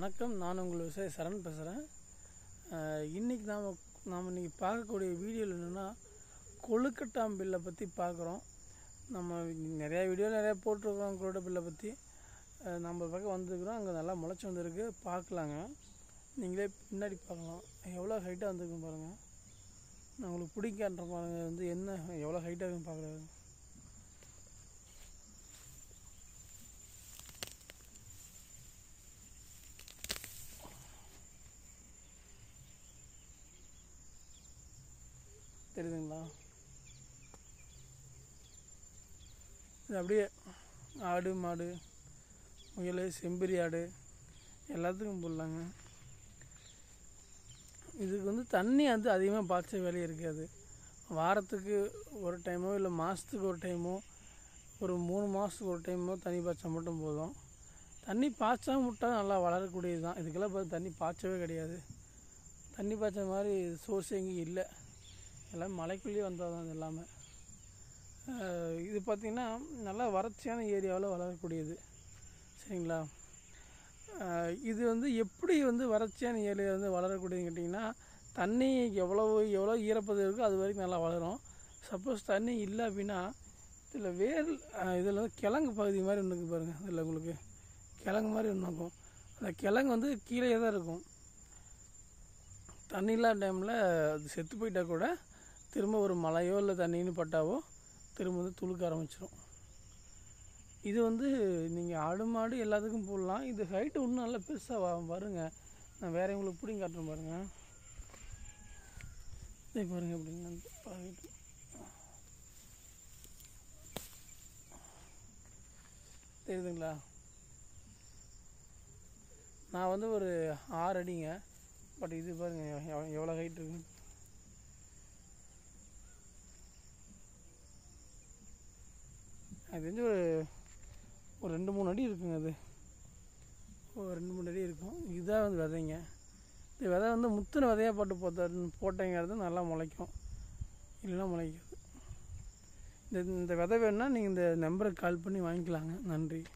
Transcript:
வணக்கம் நான் உங்கள் விவசாயி சரண் பேசுகிறேன் இன்றைக்கி நாம் நாம் இன்றைக்கி பார்க்கக்கூடிய வீடியோவில் என்னென்னா கொழுக்கட்டாம்பில்லை பற்றி பார்க்குறோம் நம்ம நிறையா வீடியோ நிறையா போட்டிருக்கோம் கொழுக்கட்டை பற்றி அஹ், நம்ம பக்கம் வந்திருக்கிறோம் அங்கே நல்லா முளைச்சி வந்திருக்கு பார்க்கலாங்க நீங்களே பின்னாடி பார்க்கலாம் எவ்வளோ ஹைட்டாக வந்திருக்கு பாருங்கள் நான் உங்களுக்கு பிடிக்கான்ற பாருங்க வந்து என்ன எவ்வளோ ஹைட்டாக இருக்குன்னு பார்க்குறாரு தெரியுதுங்களா இது அப்படியே ஆடு மாடு முயல் செம்பரி ஆடு எல்லாத்துக்கும் போடலாங்க இதுக்கு வந்து தண்ணி வந்து அதிகமாக பாய்ச்ச வேலை இருக்காது வாரத்துக்கு ஒரு டைமோ இல்லை மாதத்துக்கு ஒரு டைமோ ஒரு மூணு மாதத்துக்கு ஒரு டைமோ தண்ணி பாய்ச்சா மட்டும் போதும் தண்ணி பாய்ச்சாம விட்டால் நல்லா வளரக்கூடியது தான் இதுக்கெல்லாம் பார்த்து தண்ணி பாய்ச்சவே கிடையாது தண்ணி பாய்ச்ச மாதிரி சோர்ஸ் எங்கேயும் இல்லை எல்லாம் மலைக்குள்ளேயே வந்தால் தான் இது எல்லாமே அஹ் இது பார்த்திங்கன்னா நல்லா வறட்சியான ஏரியாவில் வளரக்கூடியது சரிங்களா அஹ் இது வந்து எப்படி வந்து வறட்சியான ஏரியா வந்து வளரக்கூடியதுன்னு கேட்டிங்கன்னா தண்ணி எவ்வளவு எவ்வளோ ஈரப்பதம் இருக்கோ அது வரைக்கும் நல்லா வளரும் சப்போஸ் தண்ணி இல்லை அப்படின்னா இதில் வேர் இதில் வந்து கிழங்கு பகுதி மாதிரி ஒன்று இருக்குது பாருங்கள் இதில் உங்களுக்கு கிழங்கு மாதிரி ஒன்று இருக்கும் அந்த கிழங்கு வந்து கீழே தான் இருக்கும் தண்ணி இல்லாத டைமில் அது செத்து போயிட்டா கூட திரும்ப ஒரு மழையோ இல்லை தண்ணின்னு பட்டாவோ திரும்ப வந்து துளுக்க ஆரம்பிச்சிடும் இது வந்து நீங்கள் ஆடு மாடு எல்லாத்துக்கும் போடலாம் இது ஹைட்டு இன்னும் நல்லா பெருசாக வ வருங்க நான் வேற உங்களுக்கு பிடிங்க காட்டுறேன் பாருங்க இதே பாருங்க எப்படிங்க height. தெரியுதுங்களா நான் வந்து ஒரு ஆறு அடிங்க பட் இது பாருங்க எவ்வ- எவ்வளோ ஹைட் இருக்கு அது தெரிஞ்சு ஒரு ஒரு ரெண்டு மூணு அடி இருக்குங்க அது ஒரு ரெண்டு மூணு அடி இருக்கும் இதுதான் வந்து விதைங்க இந்த விதை வந்து முத்தின விதையாக போட்டு போட்ட போட்டேங்கிறது நல்லா முளைக்கும் இல்லைன்னா முளைக்காது இந்த இந்த விதை வேணுன்னா நீங்கள் இந்த நம்பருக்கு கால் பண்ணி வாங்கிக்கலாங்க நன்றி